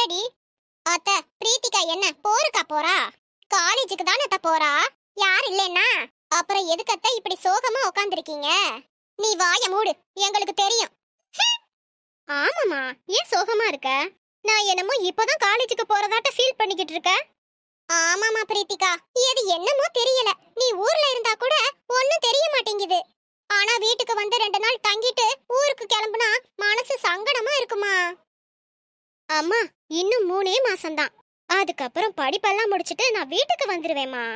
சொல்லடி அத்த பிரீத்திகா என்ன போருக்கா போறா காலேஜுக்கு தானே அத்த போறா யார் இல்லைன்னா அப்புறம் எதுக்கு அத்த இப்படி சோகமா உட்காந்துருக்கீங்க நீ வாய மூடு எங்களுக்கு தெரியும் ஹம். ஆமாமா ஏன் சோகமா இருக்க நான் என்னமோ இப்பதான் காலேஜுக்கு போறதாட்ட ஃபீல் பண்ணிக்கிட்டு இருக்க ஆமாமா பிரீத்திகா இது என்னமோ தெரியல நீ ஊர்ல இருந்தா கூட ஒண்ணும் தெரிய மாட்டேங்குது ஆனா வீட்டுக்கு வந்து ரெண்டு நாள் தங்கிட்டு ஊருக்கு கிளம்புனா மனசு சங்கடமா இருக்குமா அம்மா இன்னும் மூணே மாசம்தான் அதுக்கப்புறம் படிப்பெல்லாம் முடிச்சிட்டு நான் வீட்டுக்கு வந்துருவேம்மா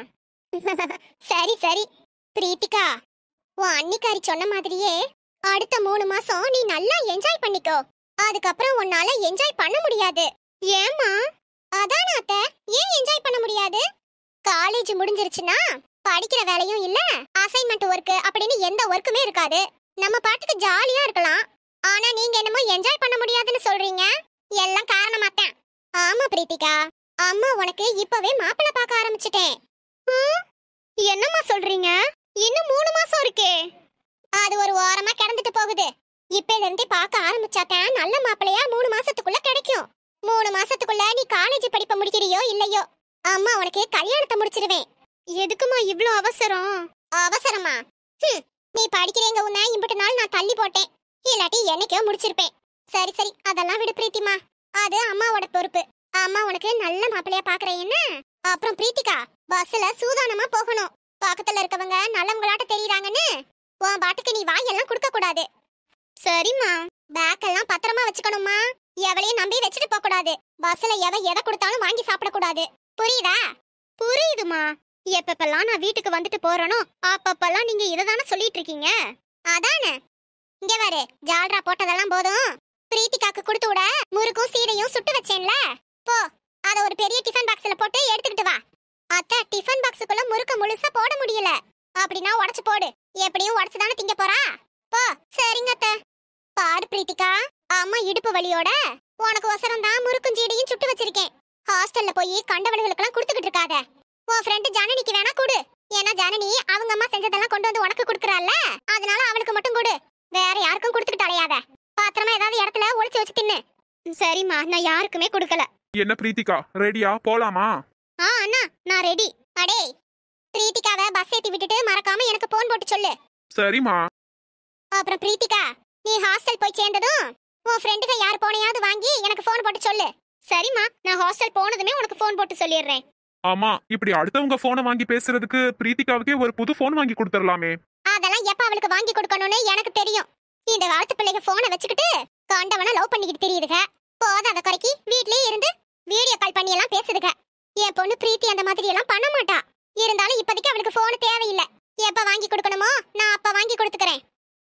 சரி சரி பிரீத்திகா உன் அன்னிக்காரி சொன்ன மாதிரியே அடுத்த மூணு மாசம் நீ நல்லா என்ஜாய் பண்ணிக்கோ அதுக்கப்புறம் உன்னால என்ஜாய் பண்ண முடியாது ஏம்மா அதான அத்த ஏன் என்ஜாய் பண்ண முடியாது காலேஜ் முடிஞ்சிருச்சுன்னா படிக்கிற வேலையும் இல்ல அசைன்மெண்ட் ஒர்க் அப்படின்னு எந்த ஒர்க்குமே இருக்காது நம்ம பாட்டுக்கு ஜாலியா இருக்கலாம் ஆனா நீங்க என்னமோ என்ஜாய் பண்ண முடியாதுன்னு சொல்றீங்க எல்லாம் காரணமாத்தான் ஆமா பிரீத்திகா அம்மா உனக்கு இப்பவே மாப்பிள்ளை பார்க்க ஆரம்பிச்சிட்டேன் ஹம்? என்னம்மா சொல்றீங்க இன்னும் மூணு மாசம் இருக்கே அது ஒரு ஓரமா கிடந்துட்டு போகுது இப்பல இருந்தே பார்க்க ஆரம்பிச்சாதான் நல்ல மாப்பிள்ளையா மூணு மாசத்துக்குள்ள கிடைக்கும் மூணு மாசத்துக்குள்ள நீ காலேஜ் படிப்ப முடிக்கிறியோ இல்லையோ அம்மா உனக்கு கல்யாணத்தை முடிச்சிருவேன் எதுக்குமா இவ்ளோ அவசரம் அவசரமா ஹம், நீ படிக்கிறீங்க உன்ன இம்புட்டு நாள் நான் தள்ளி போட்டேன் இல்லாட்டி என்னைக்கோ முடிச்சிருப்பேன் சரி சரி அதெல்லாம் விடு பிரீத்திமா அது அம்மாவோட பொறுப்பு அம்மா உனக்கு நல்ல மாப்பிள்ளையா பாக்குறேன் என்ன அப்புறம் பிரீத்திகா பஸ்ல சூதானமா போகணும் பக்கத்துல இருக்கவங்க நல்லவங்களாட்ட தெரியறாங்கன்னு உன் பாட்டுக்கு நீ வாயெல்லாம் கொடுக்க கூடாது சரிம்மா பேக் எல்லாம் பத்திரமா வச்சுக்கணுமா எவளையும் நம்பி வச்சுட்டு போக கூடாது பஸ்ல எவ எதை கொடுத்தாலும் வாங்கி சாப்பிட கூடாது புரியுதா புரியுதுமா எப்பப்பெல்லாம் நான் வீட்டுக்கு வந்துட்டு போறேனோ அப்பப்பெல்லாம் நீங்க இததானே சொல்லிட்டு இருக்கீங்க அதானே இங்க பாரு ஜால்ரா போட்டதெல்லாம் போதும் பிரீத்திகாக்கு கொடுத்து விட முறுக்கும் சீடையும் சுட்டு வச்சேன்ல போ அத ஒரு பெரிய டிஃபன் பாக்ஸ்ல போட்டு எடுத்துக்கிட்டு வா அத்தை டிஃபன் பாக்ஸுக்குள்ள முறுக்க முழுசா போட முடியல அப்படின்னா உடைச்சு போடு எப்படியும் உடைச்சு தானே திங்க போறா போ சரிங்க அத்தை பாரு பிரீத்திகா அம்மா இடுப்பு வலியோட உனக்கு ஒசரம் தான் முறுக்கும் சீடையும் சுட்டு வச்சிருக்கேன் ஹாஸ்டல்ல போய் கண்டவளுகளுக்கெல்லாம் கொடுத்துக்கிட்டு இருக்காத உன் ஃப்ரெண்டு ஜனனிக்கு வேணா கொடு ஏன்னா ஜனனி அவங்க அம்மா செஞ்சதெல்லாம் கொண்டு வந்து உனக்கு கொடுக்குறாள்ல அதனால அவளுக்கு மட்டும் கொடு வேற யாருக்கும் கொடுத்துக்கிட்டு அலையாத பாத்திரமா ஏதாவது இடத்துல ஒளிச்சு வச்சு தின்னு சரிம்மா நான் யாருக்குமே கொடுக்கல என்ன பிரீத்திகா ரெடியா போலாமா ஆ அண்ணா நான் ரெடி அடே பிரீத்திகாவை பஸ் ஏத்தி விட்டுட்டு மறக்காம எனக்கு போன் போட்டு சொல்லு சரிம்மா அப்புறம் பிரீத்திகா நீ ஹாஸ்டல் போய் சேர்ந்ததும் உன் ஃப்ரெண்டுக யார் போனையாவது வாங்கி எனக்கு ஃபோன் போட்டு சொல்லு சரிம்மா நான் ஹாஸ்டல் போனதுமே உனக்கு ஃபோன் போட்டு சொல்லிடுறேன் ஆமா இப்படி அடுத்தவங்க போனை வாங்கி பேசுறதுக்கு பிரீத்திகாவுக்கே ஒரு புது போன் வாங்கி கொடுத்துடலாமே அதெல்லாம் எப்ப அவளுக்கு வாங்கி கொடுக்கணும்னு எனக்கு தெரியும் இந்த காலத்து பிள்ளைங்க போனை வச்சுக்கிட்டு கண்டவன லவ் பண்ணிக்கிட்டு தெரியுதுக போதாத குறைக்கு வீட்லயே இருந்து வீடியோ கால் பண்ணி எல்லாம் பேசுதுக என் பொண்ணு பிரீத்தி அந்த மாதிரி எல்லாம் பண்ண மாட்டா இருந்தாலும் இப்போதைக்கு அவளுக்கு போன் தேவையில்லை எப்ப வாங்கி கொடுக்கணுமோ நான் அப்ப வாங்கி கொடுத்துக்கிறேன்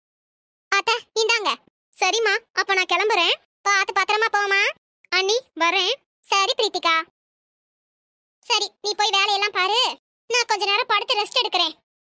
அத்த இந்தாங்க சரிம்மா அப்ப நான் கிளம்புறேன் பார்த்து பத்திரமா போமா அண்ணி வரேன் சரி பிரீத்திகா சரி நீ போய் வேலையெல்லாம் பாரு நான் கொஞ்ச நேரம் படுத்து ரெஸ்ட் எடுக்கிறேன்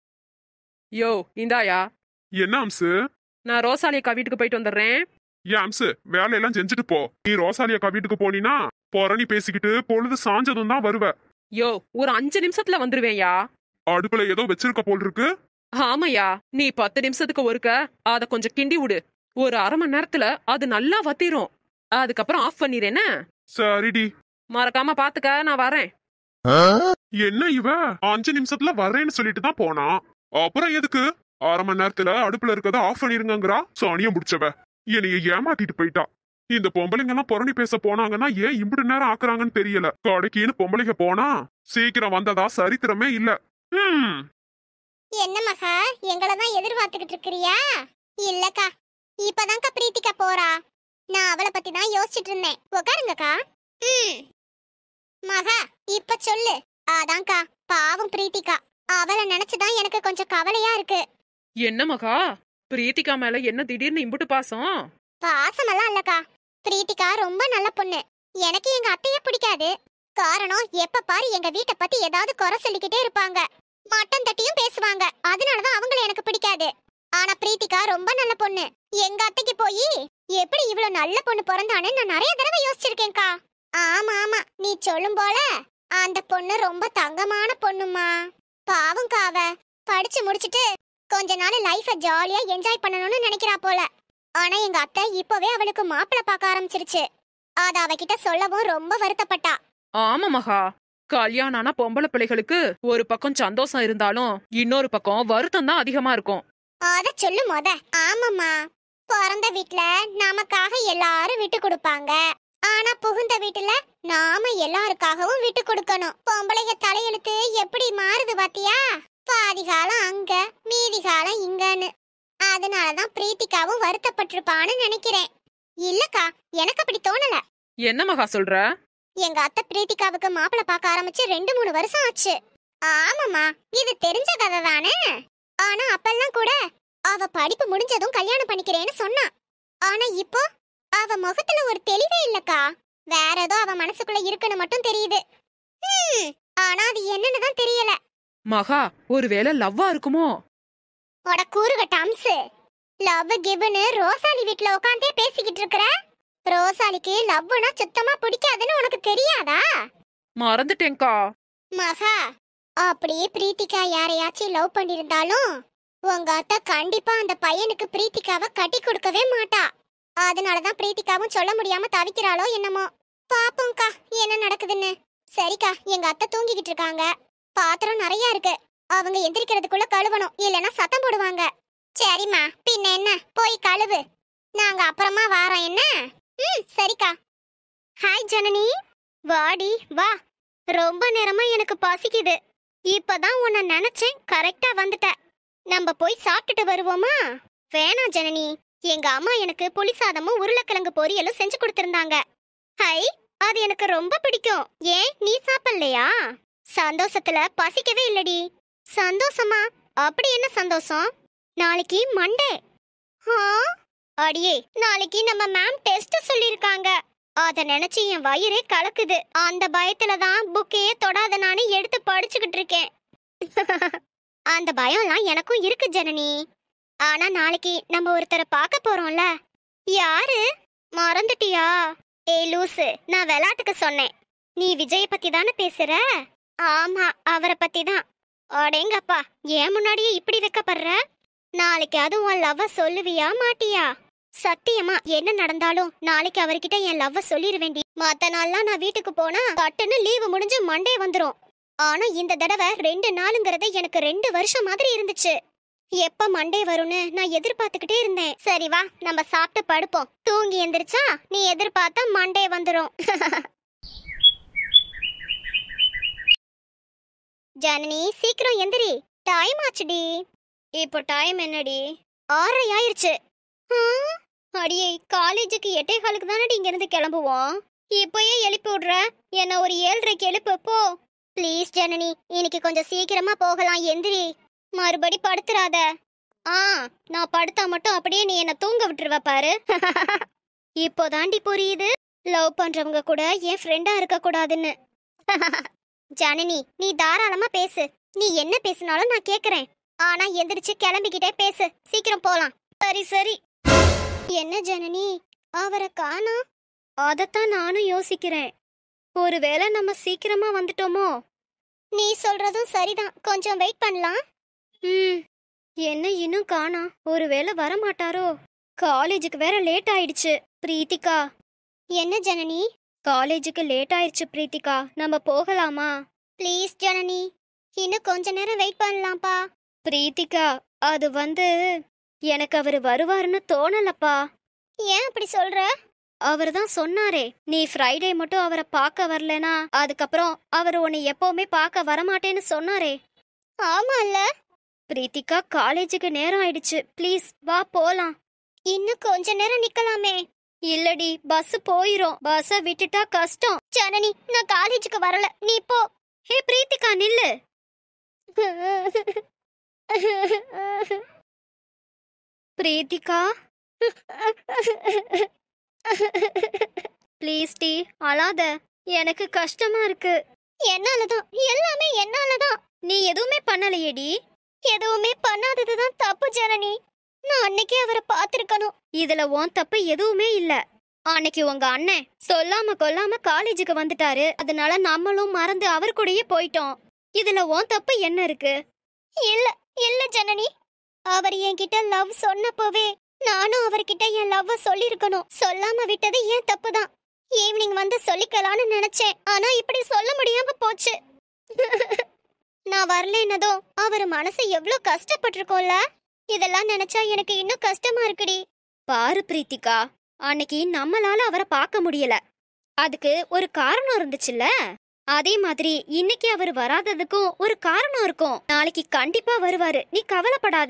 யோ இந்தாயா என்ன அம்சு நான் ரோசாலி அக்கா வீட்டுக்கு போயிட்டு வந்துடுறேன் ஏன் அம்சு வேலையெல்லாம் செஞ்சுட்டு போ நீ ரோசாலி அக்கா வீட்டுக்கு போனீனா பொறணி பேசிக்கிட்டு பொழுது சாஞ்சதும் தான் வருவ யோ ஒரு அஞ்சு நிமிஷத்துல வந்துருவேன்யா அடுப்புல ஏதோ வச்சிருக்க போல் இருக்கு ஆமாயா நீ பத்து நிமிஷத்துக்கு ஒருக்க அத கொஞ்சம் கிண்டி விடு ஒரு அரை மணி நேரத்துல அது நல்லா வத்திரும் அதுக்கப்புறம் ஆஃப் பண்ணிடுறேன சரிடி மறக்காம பாத்துக்க நான் வரேன் என்ன இவ அஞ்சு நிமிஷத்துல வரேன்னு சொல்லிட்டு தான் போனா அப்புறம் எதுக்கு அரை மணி நேரத்துல அடுப்புல இருக்கத ஆஃப் பண்ணிருங்கங்கிறா சாணியம் முடிச்சவ என்னைய ஏமாத்திட்டு போயிட்டா இந்த பொம்பளைங்க எல்லாம் புறணி பேச போனாங்கன்னா ஏன் இம்புட்டு நேரம் ஆக்குறாங்கன்னு தெரியல கடைக்கின்னு பொம்பளைங்க போனா சீக்கிரம் வந்ததா சரித்திரமே இல்ல ஹம் என்ன மகா எங்களை தான் எதிர்பார்த்துக்கிட்டு இருக்கிறியா இல்லக்கா இப்பதான்க்கா பிரீத்திகா போறா நான் அவளை பத்தி தான் யோசிச்சுட்டு இருந்தேன் உட்காருங்கக்கா ம் மகா இப்ப சொல்லு அதான்க்கா பாவம் பிரீத்திகா அவளை நினைச்சுதான் எனக்கு கொஞ்சம் கவலையா இருக்கு என்ன மகா பிரீத்திகா மேல என்ன திடீர்னு இம்புட்டு பாசம் பாசமெல்லாம் இல்லக்கா பிரீத்திகா ரொம்ப நல்ல பொண்ணு எனக்கு எங்க அத்தைய பிடிக்காது காரணம் எப்ப பாரு எங்க வீட்டை பத்தி ஏதாவது குறை சொல்லிக்கிட்டே இருப்பாங்க மட்டம் தட்டியும் பேசுவாங்க அதனாலதான் அவங்கள எனக்கு பிடிக்காது ஆனா பிரீத்திகா ரொம்ப நல்ல பொண்ணு எங்க அத்தைக்கு போய் எப்படி இவ்வளவு நல்ல பொண்ணு பிறந்தான்னு நான் நிறைய தடவை யோசிச்சிருக்கேன்க்கா ஆமா ஆமா நீ சொல்லும் போல அந்த பொண்ணு ரொம்ப தங்கமான பொண்ணுமா பாவம்க்கா அவ படிச்சு முடிச்சிட்டு கொஞ்ச நாள் லைஃப ஜாலியா என்ஜாய் பண்ணணும்னு நினைக்கிறா போல ஆனா எங்க அத்தை இப்பவே அவளுக்கு மாப்பிள்ளை பார்க்க ஆரம்பிச்சிருச்சு அத அவகிட்ட சொல்லவும் ரொம்ப வருத்தப்பட்டா ஆமா மகா கல்யாணம் ஆனா பொம்பளை பிள்ளைகளுக்கு ஒரு பக்கம் சந்தோஷம் இருந்தாலும் இன்னொரு பக்கம் வருத்தம் தான் அதிகமா இருக்கும் அத சொல்லு மொத ஆமாம்மா பிறந்த வீட்ல நமக்காக எல்லாரும் விட்டு கொடுப்பாங்க ஆனா புகுந்த வீட்டுல நாம எல்லாருக்காகவும் விட்டு கொடுக்கணும் பொம்பளைங்க தலையெழுத்து எப்படி மாறுது பாத்தியா பாதி காலம் அங்க மீதி காலம் இங்கன்னு அதனாலதான் பிரீத்திகாவும் வருத்தப்பட்டிருப்பான்னு நினைக்கிறேன் இல்லக்கா எனக்கு அப்படி தோணல என்ன மகா சொல்ற எங்க அத்தை பிரீத்திகாவுக்கு மாப்பிள்ளை பார்க்க ஆரம்பிச்சு ரெண்டு மூணு வருஷம் ஆச்சு ஆமாமா இது தெரிஞ்ச கதை தானே ஆனா அப்பெல்லாம் கூட அவ படிப்பு முடிஞ்சதும் கல்யாணம் பண்ணிக்கிறேன்னு சொன்னா ஆனா இப்போ அவ முகத்துல ஒரு தெளிவே இல்லக்கா வேற ஏதோ அவ மனசுக்குள்ள இருக்குன்னு மட்டும் தெரியுது ஹம், ஆனா அது என்னன்னு தான் தெரியல மகா ஒருவேளை லவ்வா இருக்குமோ உட கூறுகட்ட அம்சு லவ் கிவ்னு ரோசாலி வீட்ல உட்காந்தே பேசிக்கிட்டு இருக்கிற ரோசாலிக்கு லவ்னா சுத்தமா பிடிக்காதுன்னு உனக்கு தெரியாதா மறந்துட்டேன்க்கா மகா அப்படியே பிரீத்திகா யாரையாச்சும் லவ் பண்ணிருந்தாலும் உங்க அத்தை கண்டிப்பா அந்த பையனுக்கு பிரீத்திகாவை கட்டி கொடுக்கவே மாட்டா அதனாலதான் பிரீத்திகாவும் சொல்ல முடியாம தவிக்கிறாளோ என்னமோ பாப்போம்க்கா என்ன நடக்குதுன்னு சரிக்கா எங்க அத்தை தூங்கிக்கிட்டு இருக்காங்க பாத்திரம் நிறைய இருக்கு அவங்க எந்திரிக்கிறதுக்குள்ள கழுவணும் இல்லைன்னா சத்தம் போடுவாங்க சரிம்மா பின்ன என்ன போய் கழுவு நாங்க அப்புறமா வாரோம் என்ன ம் சரிக்கா ஹாய் ஜனனி வாடி வா ரொம்ப நேரமா எனக்கு பசிக்குது இப்பதான் உன்னை நினைச்சேன் கரெக்டா வந்துட்ட நம்ம போய் சாப்பிட்டுட்டு வருவோமா வேணாம் ஜனனி எங்க அம்மா எனக்கு புளி சாதமும் உருளைக்கிழங்கு பொரியலும் செஞ்சு கொடுத்திருந்தாங்க ஹை அது எனக்கு ரொம்ப பிடிக்கும் ஏன் நீ சாப்பிடலையா சந்தோஷத்துல பசிக்கவே இல்லடி சந்தோஷமா அப்படி என்ன சந்தோஷம் நாளைக்கு மண்டே ஆ அடியே நாளைக்கு நம்ம மேம் டெஸ்ட் சொல்லிருக்காங்க அத நினைச்சு என் வயிறே கலக்குது அந்த பயத்துல தான் புக்கையே தொடாத நானே எடுத்து படிச்சுக்கிட்டு இருக்கேன் அந்த பயம்லாம் எனக்கும் இருக்கு ஜனனி ஆனா நாளைக்கு நம்ம ஒருத்தரை பார்க்க போறோம்ல யாரு மறந்துட்டியா ஏய் லூசு நான் விளையாட்டுக்கு சொன்னேன் நீ விஜய பத்தி தானே பேசுற ஆமா அவரை பத்தி தான் அடேங்கப்பா ஏன் முன்னாடியே இப்படி வைக்கப்படுற நாளைக்கு அதுவும் உன் லவ்வ சொல்லுவியா மாட்டியா சத்தியமா என்ன நடந்தாலும் நாளைக்கு அவர்கிட்ட என் லவ்வ சொல்லிருவேண்டி மத்த நாள்லாம் நான் வீட்டுக்கு போனா கட்டுன்னு லீவு முடிஞ்சு மண்டே வந்துரும் ஆனா இந்த தடவை ரெண்டு நாளுங்கிறது எனக்கு ரெண்டு வருஷம் மாதிரி இருந்துச்சு எப்ப மண்டே வரும்னு நான் எதிர்பார்த்துக்கிட்டே இருந்தேன் சரி வா நம்ம சாப்பிட்டு படுப்போம் தூங்கி எந்திரிச்சா நீ எதிர்பார்த்தா மண்டே வந்துரும் ஜனனி சீக்கிரம் எந்திரி டைம் ஆச்சுடி இப்போ டைம் என்னடி ஆறரை ஆயிருச்சு ஆ, அடியே காலேஜுக்கு எட்டே காலுக்கு தானடி இங்க இருந்து கிளம்புவோம் இப்போயே எழுப்பி விடுற என்ன ஒரு ஏழரைக்கு எழுப்பு போ ப்ளீஸ் ஜனனி இன்னைக்கு கொஞ்சம் சீக்கிரமா போகலாம் எந்திரி மறுபடி படுத்துறாத ஆ நான் படுத்தா மட்டும் அப்படியே நீ என்ன தூங்க விட்டுருவ பாரு இப்போ தாண்டி புரியுது லவ் பண்றவங்க கூட என் ஃப்ரெண்டா இருக்க கூடாதுன்னு ஜனனி நீ தாராளமா பேசு நீ என்ன பேசினாலும் நான் கேக்குறேன் ஆனா எந்திரிச்சு கிளம்பிக்கிட்டே பேசு சீக்கிரம் போலாம் சரி சரி என்ன ஜனனி அவரை காணோம் அதத்தான் நானும் யோசிக்கிறேன் ஒருவேளை நம்ம சீக்கிரமா வந்துட்டோமோ நீ சொல்றதும் சரிதான் கொஞ்சம் வெயிட் பண்ணலாம் ம் என்ன இன்னும் காணா ஒருவேளை வர மாட்டாரோ காலேஜுக்கு வேற லேட் ஆயிடுச்சு பிரீத்திகா என்ன ஜனனி காலேஜுக்கு லேட் ஆயிடுச்சு பிரீத்திகா நம்ம போகலாமா ப்ளீஸ் ஜனனி இன்னும் கொஞ்ச நேரம் வெயிட் பண்ணலாம்ப்பா பிரீத்திகா அது வந்து எனக்கு அவர் வருவாருன்னு தோணலப்பா ஏன் அப்படி சொல்ற அவர் தான் சொன்னாரே நீ ஃப்ரைடே மட்டும் அவரை பார்க்க வரலனா அதுக்கப்புறம் அவர் உன்னை எப்பவுமே பார்க்க வரமாட்டேன்னு சொன்னாரே ஆமால்ல பிரீத்திகா காலேஜுக்கு நேரம் ஆயிடுச்சு ப்ளீஸ் வா போலாம் இன்னும் கொஞ்ச நேரம் நிக்கலாமே இல்லடி பஸ் போயிரும் பஸ்ஸ விட்டுட்டா கஷ்டம் ஜனனி நான் காலேஜுக்கு வரல நீ போ ஹே பிரீத்திகா நில்லு பிரீத்திகா ப்ளீஸ் டி அழாத எனக்கு கஷ்டமா இருக்கு என்னாலதான் எல்லாமே என்னாலதான் நீ எதுவுமே பண்ணலையேடி எதுவுமே பண்ணாததுதான் தப்பு ஜனனி நான் அன்னைக்கே அவரை பார்த்திருக்கணும் இதுல உன் தப்பு எதுவுமே இல்ல அன்னைக்கு உங்க அண்ணன் சொல்லாம கொல்லாம காலேஜுக்கு வந்துட்டாரு அதனால நம்மளும் மறந்து அவர் கூடயே போயிட்டோம் இதுல உன் தப்பு என்ன இருக்கு இல்ல இல்ல ஜனனி அவர் என்கிட்ட லவ் சொன்னப்போவே நானும் அவர்கிட்ட என் லவ் சொல்லிருக்கணும் சொல்லாம விட்டது ஏன் தப்பு தான் ஈவினிங் வந்து சொல்லிக்கலாம்னு நினைச்சேன் ஆனா இப்படி சொல்ல முடியாம போச்சு நான் வரலைன்னதும் அவர் மனசு எவ்வளவு கஷ்டப்பட்டிருக்கோம்ல இதெல்லாம் நினைச்சா எனக்கு இன்னும் கஷ்டமா இருக்குடி பாரு பிரீத்திகா அன்னைக்கு நம்மளால அவரை பார்க்க முடியல அதுக்கு ஒரு காரணம் இருந்துச்சுல்ல அதே மாதிரி இன்னைக்கு அவர் வராததுக்கும் ஒரு காரணம் இருக்கும் நாளைக்கு கண்டிப்பா வருவாரு நீ கவலைப்படாத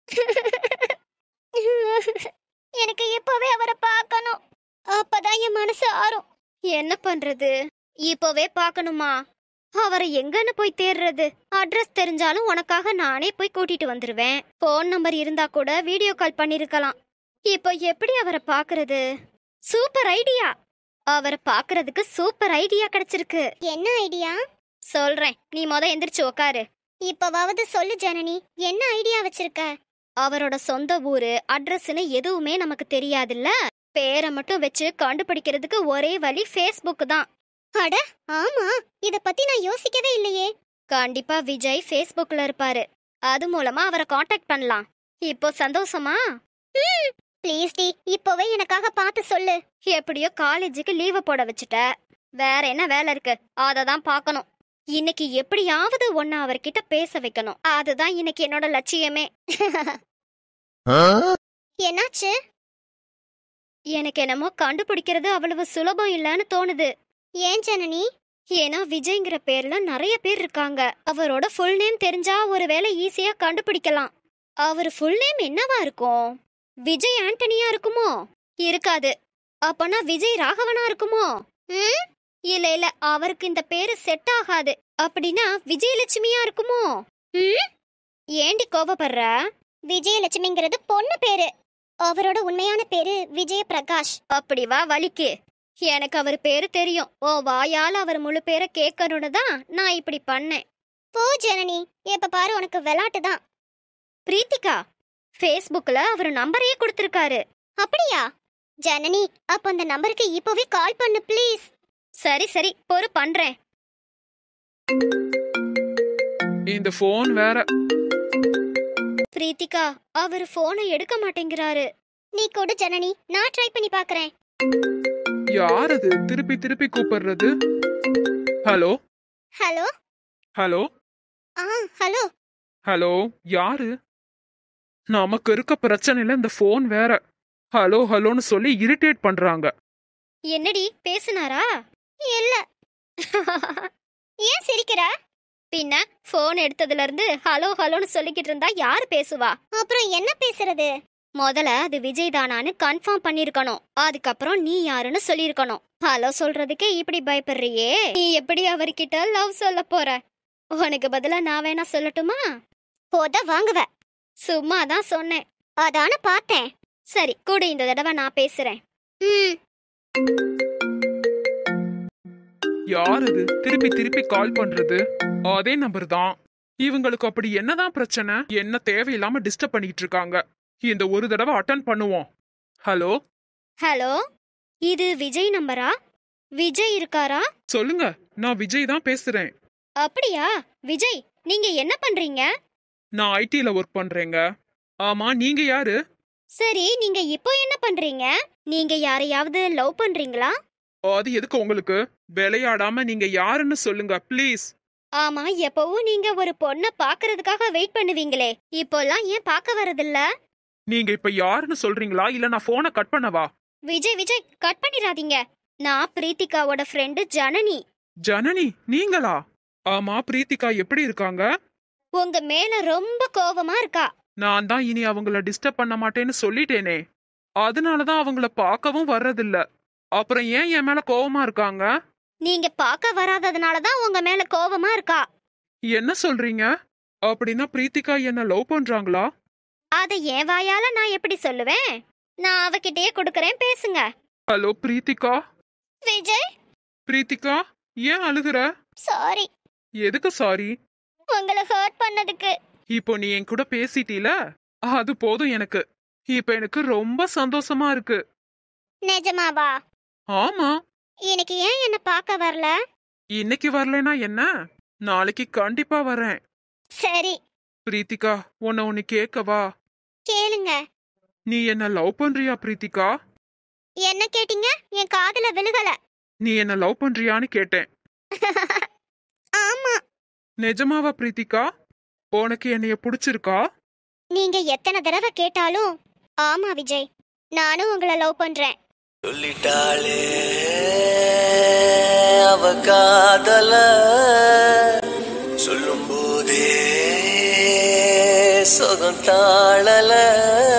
எனக்கு இப்பவே அவரை பார்க்கணும் அப்பதான் என் மனசு ஆறும் என்ன பண்றது இப்போவே பார்க்கணுமா அவரை எங்கன்னு போய் தேடுறது அட்ரஸ் தெரிஞ்சாலும் உனக்காக நானே போய் கூட்டிட்டு வந்துருவேன் ஃபோன் நம்பர் இருந்தா கூட வீடியோ கால் பண்ணிருக்கலாம் இப்போ எப்படி அவரை பார்க்கறது சூப்பர் ஐடியா அவரை பார்க்கறதுக்கு சூப்பர் ஐடியா கிடைச்சிருக்கு என்ன ஐடியா சொல்றேன் நீ முத எந்திரிச்சு உக்காரு இப்பவாவது சொல்லு ஜனனி என்ன ஐடியா வச்சிருக்க அவரோட சொந்த ஊரு அட்ரஸ்னு எதுவுமே நமக்கு தெரியாதுல்ல பேரை மட்டும் வச்சு கண்டுபிடிக்கிறதுக்கு ஒரே வழி ஃபேஸ்புக் தான் அட ஆமா இத பத்தி நான் யோசிக்கவே இல்லையே கண்டிப்பா விஜய் ஃபேஸ்புக்ல இருப்பாரு அது மூலமா அவரை காண்டாக்ட் பண்ணலாம் இப்போ சந்தோஷமா ப்ளீஸ் டி இப்பவே எனக்காக பார்த்து சொல்லு எப்படியோ காலேஜுக்கு லீவு போட வச்சுட்ட வேற என்ன வேலை இருக்கு அதை தான் பார்க்கணும் இன்னைக்கு எப்படியாவது ஒன்னு அவர்கிட்ட பேச வைக்கணும் அதுதான் இன்னைக்கு என்னோட லட்சியமே என்னாச்சு எனக்கு என்னமோ கண்டுபிடிக்கிறது அவ்வளவு சுலபம் இல்லைன்னு தோணுது ஏன் ஜனனி ஏன்னா விஜய்ங்கிற பேர்ல நிறைய பேர் இருக்காங்க அவரோட ஃபுல் நேம் தெரிஞ்சா ஒருவேளை ஈஸியா கண்டுபிடிக்கலாம் அவர் ஃபுல் நேம் என்னவா இருக்கும் விஜய் ஆண்டனியா இருக்குமோ இருக்காது அப்பனா விஜய் ராகவனா இருக்குமோ ம்? இல்ல இல்ல அவருக்கு இந்த பேரு செட் ஆகாது அப்படின்னா விஜயலட்சுமியா இருக்குமோ ம்? ஏண்டி கோவப்படுற விஜயலட்சுமிங்கிறது பொண்ணு பேரு அவரோட உண்மையான பேரு விஜய பிரகாஷ் அப்படி வா வலிக்கு எனக்கு அவர் பேரு தெரியும் ஓ வாயால அவர் முழு பேரை கேட்கணும்னு தான் நான் இப்படி பண்ணேன் போ ஜனனி எப்ப பாரு உனக்கு விளையாட்டு தான் பிரீத்திகா ஃபேஸ்புக்ல அவர் நம்பரையே கொடுத்திருக்காரு அப்படியா ஜனனி அப்ப அந்த நம்பருக்கு இப்பவே கால் பண்ணு ப்ளீஸ் சரி சரி பொறு பண்றேன் இந்த ஃபோன் வேற பிரீத்திகா அவர் போனை எடுக்க மாட்டேங்கிறாரு நீ கொடு ஜனனி நான் ட்ரை பண்ணி பார்க்கறேன் யார் அது திருப்பி திருப்பி கூப்பிடுறது ஹலோ ஹலோ ஹலோ ஆ ஹலோ ஹலோ யாரு நமக்கு இருக்க பிரச்சனையில இந்த ஃபோன் வேற ஹலோ ஹலோன்னு சொல்லி இரிட்டேட் பண்றாங்க என்னடி பேசுனாரா இல்ல ஏன் சிரிக்கிற பின்ன போன் எடுத்ததுல இருந்து ஹலோ ஹலோன்னு சொல்லிக்கிட்டு இருந்தா யாரு பேசுவா அப்புறம் என்ன பேசுறது முதல்ல அது விஜய் தானான்னு கன்ஃபார்ம் பண்ணிருக்கணும் அதுக்கப்புறம் நீ யாருன்னு சொல்லிருக்கணும் ஹலோ சொல்றதுக்கே இப்படி பயப்படுறியே நீ எப்படி அவர்கிட்ட லவ் சொல்ல போற உனக்கு பதிலா நான் வேணா சொல்லட்டுமா போத வாங்குவ சும்மா தான் சொன்னேன் அதான பார்த்தேன் சரி கூட இந்த தடவை நான் பேசுறேன் ம் யார் அது திருப்பி திருப்பி கால் பண்றது அதே நம்பர் தான் இவங்களுக்கு அப்படி என்னதான் பிரச்சனை என்ன தேவையில்லாம டிஸ்டர்ப் பண்ணிட்டு இருக்காங்க இந்த ஒரு தடவை அட்டன் பண்ணுவோம் ஹலோ ஹலோ இது விஜய் நம்பரா விஜய் இருக்காரா சொல்லுங்க நான் விஜய் தான் பேசுறேன் அப்படியா விஜய் நீங்க என்ன பண்றீங்க நான் ஐடில ஒர்க் பண்றேங்க ஆமா நீங்க யாரு சரி நீங்க இப்போ என்ன பண்றீங்க நீங்க யாரையாவது லவ் பண்றீங்களா அது எதுக்கு உங்களுக்கு விளையாடாம நீங்க யாருன்னு சொல்லுங்க ப்ளீஸ் ஆமா எப்பவும் நீங்க ஒரு பொண்ண பாக்குறதுக்காக வெயிட் பண்ணுவீங்களே இப்போல்லாம் ஏன் பார்க்க வரதில்ல நீங்க இப்ப யாருன்னு சொல்றீங்களா இல்ல நான் போனை கட் பண்ணவா விஜய் விஜய் கட் பண்ணிடாதீங்க நான் பிரீத்திகாவோட ஃப்ரெண்டு ஜனனி ஜனனி நீங்களா ஆமா பிரீத்திகா எப்படி இருக்காங்க உங்க மேல ரொம்ப கோவமா இருக்கா நான் தான் இனி அவங்கள டிஸ்டர்ப் பண்ண மாட்டேன்னு சொல்லிட்டேனே அதனாலதான் அவங்கள பார்க்கவும் வர்றதில்ல அப்புறம் ஏன் என் மேல கோவமா இருக்காங்க நீங்க பார்க்க வராததுனால தான் உங்க மேல கோவமா இருக்கா என்ன சொல்றீங்க அப்படின்னா பிரீத்திகா என்ன லவ் பண்றாங்களா அத என் வாயால நான் எப்படி சொல்லுவேன் நான் அவகிட்டயே கொடுக்கறேன் பேசுங்க ஹலோ பிரீத்திகா விஜய் பிரீத்திகா ஏன் அழுகுற சாரி எதுக்கு சாரி உங்களை ஹர்ட் பண்ணதுக்கு இப்போ நீ என் கூட பேசிட்டீல அது போதும் எனக்கு இப்ப எனக்கு ரொம்ப சந்தோஷமா இருக்கு நிஜமாவா ஆமா எனக்கு ஏன் என்ன பார்க்க வரல இன்னைக்கு வரலைனா என்ன நாளைக்கு கண்டிப்பா வரேன் சரி பிரீத்திகா உன்னை ஒன்னு கேட்கவா கேளுங்க நீ என்ன லவ் பண்றியா பிரீத்திகா என்ன கேட்டீங்க என் காதுல விழுகல நீ என்ன லவ் பண்றியான்னு கேட்டேன் ஆமா நிஜமாவா பிரீத்திகா உனக்கு என்னைய பிடிச்சிருக்கா நீங்க எத்தனை தடவை கேட்டாலும் ஆமா விஜய் நானும் உங்களை லவ் பண்றேன் சொல்லிட்டாளே அவ காதல சொல்லும் போதே சுகம் தாழல